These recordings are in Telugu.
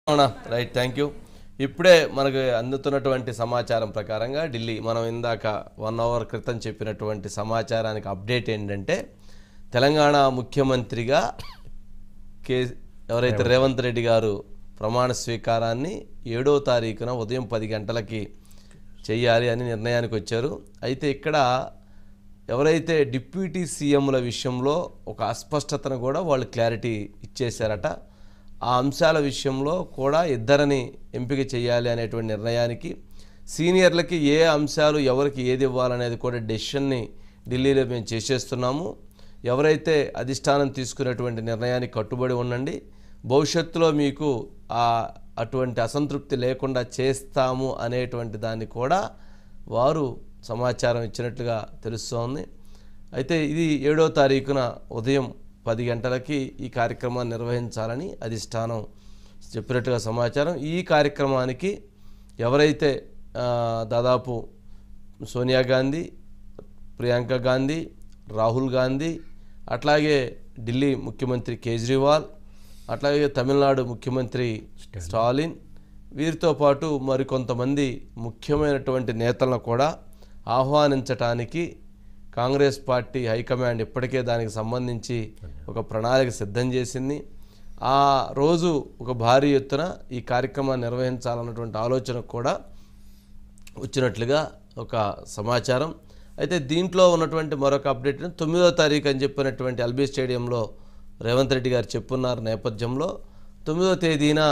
అవునా రైట్ థ్యాంక్ యూ ఇప్పుడే మనకు అందుతున్నటువంటి సమాచారం ప్రకారంగా ఢిల్లీ మనం ఇందాక వన్ అవర్ క్రితం చెప్పినటువంటి సమాచారానికి అప్డేట్ ఏంటంటే తెలంగాణ ముఖ్యమంత్రిగా కే ఎవరైతే రేవంత్ రెడ్డి గారు ప్రమాణ స్వీకారాన్ని ఏడో తారీఖున ఉదయం పది గంటలకి చెయ్యాలి అని నిర్ణయానికి వచ్చారు అయితే ఇక్కడ ఎవరైతే డిప్యూటీ సీఎంల విషయంలో ఒక అస్పష్టతను కూడా వాళ్ళు క్లారిటీ ఇచ్చేశారట ఆ అంశాల విషయంలో కూడా ఇద్దరిని ఎంపిక చేయాలి అనేటువంటి నిర్ణయానికి సీనియర్లకి ఏ అంశాలు ఎవరికి ఏది ఇవ్వాలనేది కూడా డెసిషన్ని ఢిల్లీలో మేము చేసేస్తున్నాము ఎవరైతే అధిష్టానం తీసుకునేటువంటి నిర్ణయానికి కట్టుబడి ఉండండి భవిష్యత్తులో మీకు ఆ అటువంటి అసంతృప్తి లేకుండా చేస్తాము అనేటువంటి దాన్ని కూడా వారు సమాచారం ఇచ్చినట్లుగా తెలుస్తోంది అయితే ఇది ఏడో తారీఖున ఉదయం పది గంటలకి ఈ కార్యక్రమాన్ని నిర్వహించాలని అధిష్టానం చెప్పినట్టుగా సమాచారం ఈ కార్యక్రమానికి ఎవరైతే ఆ, దాదాపు సోనియా గాంధీ ప్రియాంక గాంధీ రాహుల్ గాంధీ అట్లాగే ఢిల్లీ ముఖ్యమంత్రి కేజ్రీవాల్ అట్లాగే తమిళనాడు ముఖ్యమంత్రి స్టాలిన్ వీరితో పాటు మరికొంతమంది ముఖ్యమైనటువంటి నేతలను కూడా ఆహ్వానించటానికి కాంగ్రెస్ పార్టీ హైకమాండ్ ఇప్పటికే దానికి సంబంధించి ఒక ప్రణాళిక సిద్ధం చేసింది ఆ రోజు ఒక భారీ ఎత్తున ఈ కార్యక్రమాన్ని నిర్వహించాలన్నటువంటి ఆలోచన కూడా వచ్చినట్లుగా ఒక సమాచారం అయితే దీంట్లో ఉన్నటువంటి మరొక అప్డేట్ తొమ్మిదో తారీఖు అని చెప్పినటువంటి ఎల్బీ స్టేడియంలో రేవంత్ రెడ్డి గారు చెప్పున్నారు నేపథ్యంలో తొమ్మిదో తేదీన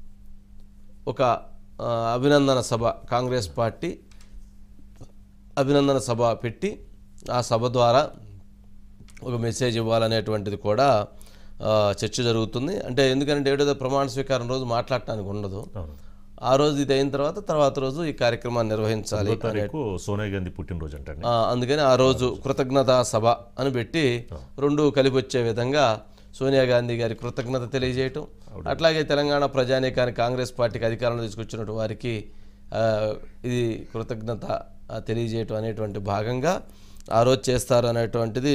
ఒక ఆ, అభినందన సభ కాంగ్రెస్ పార్టీ అభినందన సభ పెట్టి ఆ సభ ద్వారా ఒక మెసేజ్ ఇవ్వాలనేటువంటిది కూడా ఆ, చర్చ జరుగుతుంది అంటే ఎందుకంటే ఏడో ప్రమాణ స్వీకారం రోజు మాట్లాడటానికి ఉండదు అవును ఆ రోజు ఇది అయిన తర్వాత తర్వాత రోజు ఈ కార్యక్రమాన్ని నిర్వహించాలి పదో తారీఖు సోనియా గాంధీ పుట్టినరోజు అంటండి ఆ, అందుకని ఆ రోజు కృతజ్ఞత సభ అని పెట్టి రెండు కలిపి వచ్చే విధంగా సోనియా గాంధీ గారి కృతజ్ఞత తెలియజేయటం అట్లాగే తెలంగాణ ప్రజానీకానికి కాంగ్రెస్ పార్టీకి అధికారంలో తీసుకొచ్చినట్టు వారికి ఆ, ఇది కృతజ్ఞత ఆ, తెలియజేయటం అనేటువంటి భాగంగా ఆ రోజు చేస్తారు అనేటువంటిది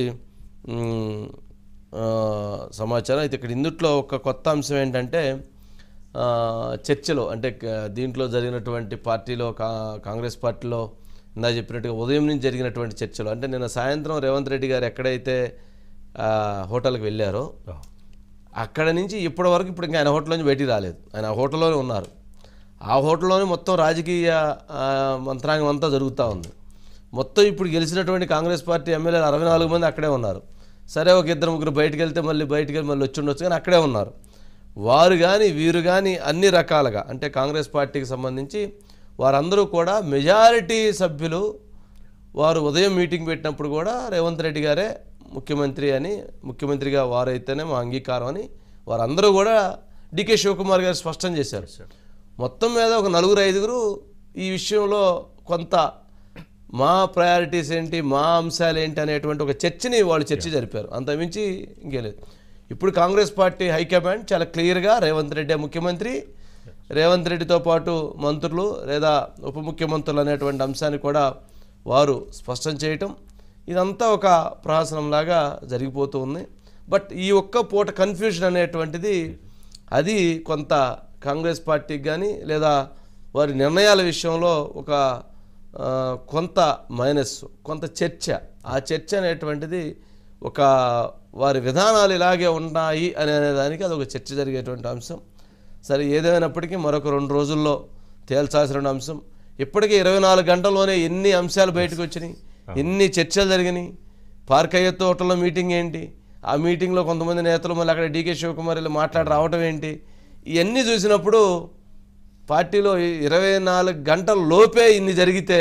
మ్, ఆ, సమాచారం అయితే ఇక్కడ ఇందుట్లో ఒక కొత్త అంశం ఏంటంటే ఆ, చర్చలో అంటే క- దీంట్లో జరిగినటువంటి పార్టీలో కా కాంగ్రెస్ పార్టీలో ఇందా చెప్పినట్టుగా ఉదయం నుంచి జరిగినటువంటి చర్చలు అంటే నిన్న సాయంత్రం రేవంత్ రెడ్డి గారు ఎక్కడైతే ఆ, హోటల్కి వెళ్ళారో ఆ, అక్కడ నుంచి ఇప్పటి వరకు ఇప్పుడు ఇంకా ఆయన హోటల్ నుంచి బయటికి రాలేదు ఆయన ఆ హోటల్లోనే ఉన్నారు ఆ హోటల్లోనే మొత్తం రాజకీయ ఆ, మంత్రాంగం అంతా జరుగుతూ ఉంది మొత్తం ఇప్పుడు గెలిచినటువంటి కాంగ్రెస్ పార్టీ ఎమ్మెల్యేలు అరవై నాలుగు మంది అక్కడే ఉన్నారు సరే ఒక ఇద్దరు ముగ్గురు బయటికి వెళ్తే మళ్ళీ బయటికి వెళ్ళి మళ్ళీ వచ్చి ఉండొచ్చు కానీ అక్కడే ఉన్నారు వారు కానీ వీరు కానీ అన్ని రకాలుగా అంటే కాంగ్రెస్ పార్టీకి సంబంధించి వారందరూ కూడా మెజారిటీ సభ్యులు వారు ఉదయం మీటింగ్ పెట్టినప్పుడు కూడా రేవంత్ రెడ్డి గారే ముఖ్యమంత్రి అని ముఖ్యమంత్రిగా వారైతేనే మా అంగీకారం అని వారందరూ కూడా డికే శివకుమార్ గారు స్పష్టం చేశారు మొత్తం మీద ఒక నలుగురు ఐదుగురు ఈ విషయంలో కొంత మా ప్రయారిటీస్ ఏంటి మా అంశాలు ఏంటి అనేటువంటి ఒక చర్చని వాళ్ళు చర్చ జరిపారు అంతమించి ఇంకేలేదు ఇప్పుడు కాంగ్రెస్ పార్టీ హైకమాండ్ చాలా క్లియర్గా రేవంత్ రెడ్డి ముఖ్యమంత్రి రేవంత్ రెడ్డితో పాటు మంత్రులు లేదా ఉప ముఖ్యమంత్రులు అనేటువంటి అంశాన్ని కూడా వారు స్పష్టం చేయటం ఇదంతా ఒక ప్రహసనంలాగా జరిగిపోతూ ఉంది బట్ ఈ ఒక్క పూట కన్ఫ్యూజన్ అనేటువంటిది అది కొంత కాంగ్రెస్ పార్టీకి కానీ లేదా వారి నిర్ణయాల విషయంలో ఒక ఆ, కొంత మైనస్ కొంత చర్చ ఆ చర్చ అనేటువంటిది ఒక వారి విధానాలు ఇలాగే ఉన్నాయి అనే దానికి అది ఒక చర్చ జరిగేటువంటి అంశం సరే ఏదేమైనప్పటికీ మరొక రెండు రోజుల్లో తేల్చాల్సిన అంశం ఇప్పటికే ఇరవై నాలుగు గంటల్లోనే ఎన్ని అంశాలు బయటకు వచ్చినాయి ఎన్ని చర్చలు జరిగినాయి పార్కయ్య తోటలో మీటింగ్ ఏంటి ఆ మీటింగ్లో కొంతమంది నేతలు మళ్ళీ అక్కడ డీకే శివకుమార్ వెళ్ళి మాట్లాడి రావటం ఏంటి ఇవన్నీ చూసినప్పుడు పార్టీలో ఇరవై నాలుగు గంటల లోపే ఇన్ని జరిగితే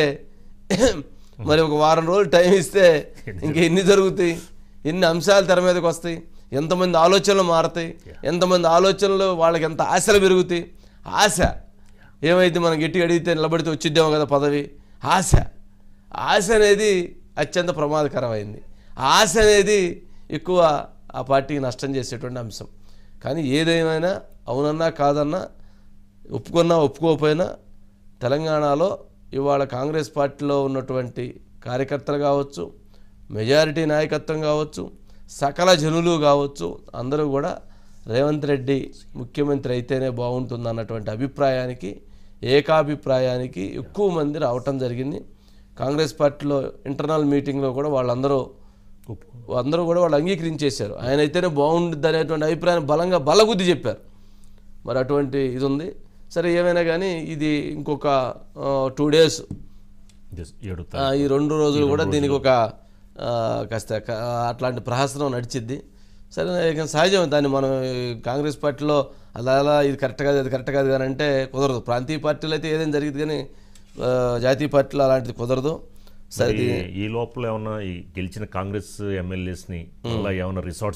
మరి ఒక వారం రోజులు టైం ఇస్తే ఇంక ఎన్ని జరుగుతాయి ఎన్ని అంశాలు తెర మీదకి వస్తాయి ఎంతమంది ఆలోచనలు మారతాయి ఎంతమంది ఆలోచనలు వాళ్ళకి ఎంత ఆశలు పెరుగుతాయి ఆశ ఏమైతే మనం గట్టిగా అడిగితే నిలబడితే వచ్చిద్దాము కదా పదవి ఆశ ఆశ అనేది అత్యంత ప్రమాదకరమైంది ఆ ఆశ అనేది ఎక్కువ ఆ పార్టీకి నష్టం చేసేటువంటి అంశం కానీ ఏదేమైనా అవునన్నా కాదన్నా ఒప్పుకున్నా ఒప్పుకోకపోయినా తెలంగాణలో ఇవాళ కాంగ్రెస్ పార్టీలో ఉన్నటువంటి కార్యకర్తలు కావచ్చు మెజారిటీ నాయకత్వం కావచ్చు సకల జనులు కావచ్చు అందరూ కూడా రేవంత్ రెడ్డి ముఖ్యమంత్రి అయితేనే బాగుంటుంది అన్నటువంటి అభిప్రాయానికి ఏకాభిప్రాయానికి ఎక్కువ మంది రావటం జరిగింది కాంగ్రెస్ పార్టీలో ఇంటర్నల్ మీటింగ్లో కూడా వాళ్ళందరూ ఉప్పు అందరూ కూడా వాళ్ళు అంగీకరించేశారు ఆయన అయితేనే బాగుంటుంది అనేటువంటి అభిప్రాయాన్ని బలంగా బలగుద్ది చెప్పారు మరి అటువంటి ఇది ఉంది సరే ఏమైనా కానీ ఇది ఇంకొక టూ డేస్ జస్ట్ ఏడు ఆ, ఈ రెండు రోజులు కూడా దీనికి ఒక ఆ, కాస్త క- అట్లాంటి ప్రహసనం నడిచిద్ది సరే ఇక సహజం దాన్ని మనం ఈ కాంగ్రెస్ పార్టీలో అలా అలా ఇది కరెక్ట్ కాదు అది కరెక్ట్ కాదు కానీ అంటే కుదరదు ప్రాంతీయ పార్టీలో అయితే ఏదైనా జరిగింది కానీ ఆ, జాతీయ పార్టీలో అలాంటిది కుదరదు సరే ఈ- ఈ లోపల ఏమన్నా ఈ గెలిచిన కాంగ్రెస్ ఎమ్మెల్యేస్ ని మళ్ళీ ఏమైనా రిసార్ట్స్